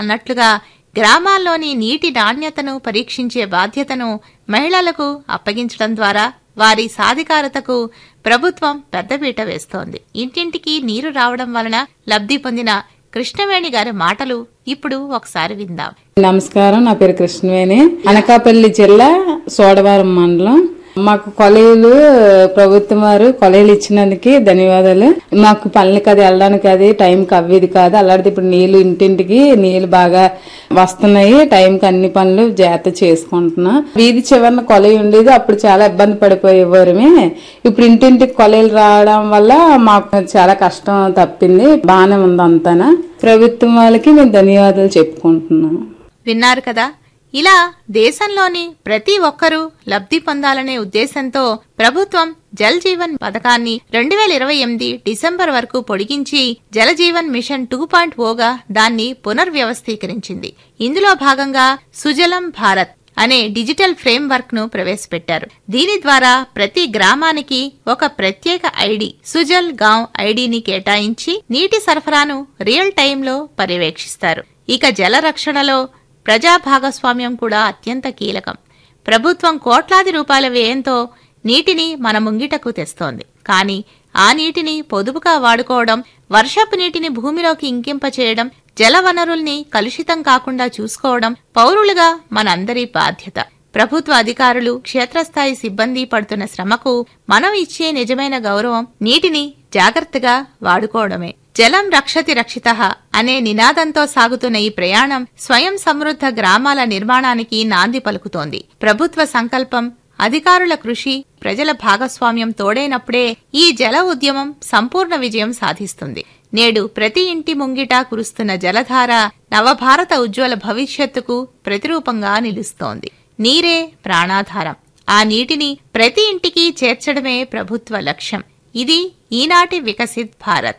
అన్నట్లుగా గ్రామాల్లోని నీటి నాణ్యతను పరీక్షించే బాధ్యతను మహిళలకు అప్పగించడం ద్వారా వారి సాధికారతకు ప్రభుత్వం పెద్దపీట వేస్తోంది ఇంటింటికి నీరు రావడం వలన లబ్ధి పొందిన కృష్ణవేణి గారి మాటలు ఇప్పుడు ఒకసారి విందాం నమస్కారం నా పేరు కృష్ణవేణి అనకాపల్లి జిల్లా సోడవరం మండలం మాకు కొలైలు ప్రభుత్వం వారు కొలైలు ఇచ్చినందుకు ధన్యవాదాలు మాకు పనులకి అది వెళ్ళడానికి అది టైంకి అవ్వేది కాదు అలాంటిది ఇప్పుడు నీళ్లు ఇంటింటికి నీళ్లు బాగా వస్తున్నాయి టైంకి అన్ని పనులు జాగ్రత్త చేసుకుంటున్నాం వీధి చివరన కొలై ఉండేది అప్పుడు చాలా ఇబ్బంది పడిపోయేవారమే ఇప్పుడు ఇంటింటికి కొలైలు రావడం వల్ల మాకు చాలా కష్టం తప్పింది బాగానే ఉంది అంతానా ప్రభుత్వం వాళ్ళకి మేము ధన్యవాదాలు చెప్పుకుంటున్నాం విన్నారు కదా ఇలా దేశంలోని ప్రతి ఒక్కరూ లబ్ధి పొందాలనే ఉద్దేశంతో ప్రభుత్వం జల్ జీవన్ పథకాన్ని రెండు వేల ఇరవై ఎనిమిది డిసెంబర్ వరకు పొడిగించి Jal Jeevan mission two point ఓగా దాన్ని పునర్వ్యవస్థీకరించింది ఇందులో భాగంగా సుజలం భారత్ అనే డిజిటల్ ఫ్రేమ్ వర్క్ ను ప్రవేశపెట్టారు దీని ద్వారా ప్రతి గ్రామానికి ఒక ప్రత్యేక ఐడి సుజల్ గాంవ్ ఐడిని కేటాయించి నీటి సరఫరాను రియల్ టైంలో పర్యవేక్షిస్తారు ఇక జల రక్షణలో ప్రజా భాగస్వామ్యం కూడా అత్యంత కీలకం ప్రభుత్వం కోట్లాది రూపాయల వ్యయంతో నీటిని మన ముంగిటకు తెస్తోంది కానీ ఆ నీటిని పొదుపుగా వాడుకోవడం వర్షపు నీటిని భూమిలోకి ఇంకింపచేయడం జల వనరుల్ని కలుషితం కాకుండా చూసుకోవడం పౌరులుగా మనందరి బాధ్యత ప్రభుత్వ అధికారులు క్షేత్రస్థాయి సిబ్బంది పడుతున్న శ్రమకు మనం ఇచ్చే నిజమైన గౌరవం నీటిని జాగ్రత్తగా వాడుకోవడమే జలం రక్షతి రక్షిత అనే నినాదంతో సాగుతున్న ఈ ప్రయాణం స్వయం సమృద్ధ గ్రామాల నిర్మాణానికి నాంది పలుకుతోంది ప్రభుత్వ సంకల్పం అధికారుల కృషి ప్రజల భాగస్వామ్యం తోడైనప్పుడే ఈ జల ఉద్యమం సంపూర్ణ విజయం సాధిస్తుంది నేడు ప్రతి ఇంటి ముంగిట కురుస్తున్న జలధార నవభారత ఉజ్వల భవిష్యత్తుకు ప్రతిరూపంగా నిలుస్తోంది నీరే ప్రాణాధారం ఆ నీటిని ప్రతి ఇంటికి చేర్చడమే ప్రభుత్వ లక్ష్యం ఇది ఈనాటి వికసిత్ భారత్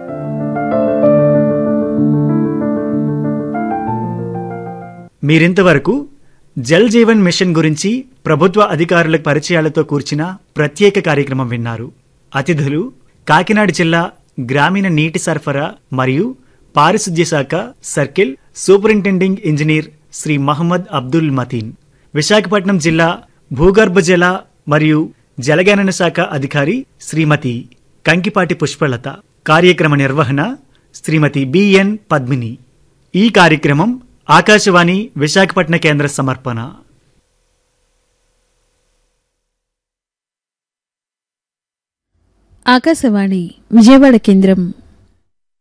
మీరింతవరకు జల్ జీవన్ మిషన్ గురించి ప్రభుత్వ అధికారుల పరిచయాలతో కూర్చిన ప్రత్యేక కార్యక్రమం విన్నారు అతిథులు కాకినాడ జిల్లా గ్రామీణ నీటి సరఫరా మరియు పారిశుద్ధ్య శాఖ circle superintending engineer Sri Mohammed Abdul Mateen Visakhapatnam జిల్లా భూగర్భ జల మరియు జలగణన శాఖ అధికారి శ్రీమతి కంకిపాటి పుష్పలత కార్యక్రమ నిర్వహణ శ్రీమతి బిఎన్ పద్మిని ఈ కార్యక్రమం ఆకాశవాణి విశాఖపట్న కేంద్ర సమర్పణ ఆకాశవాణి విజయవాడ కేంద్రం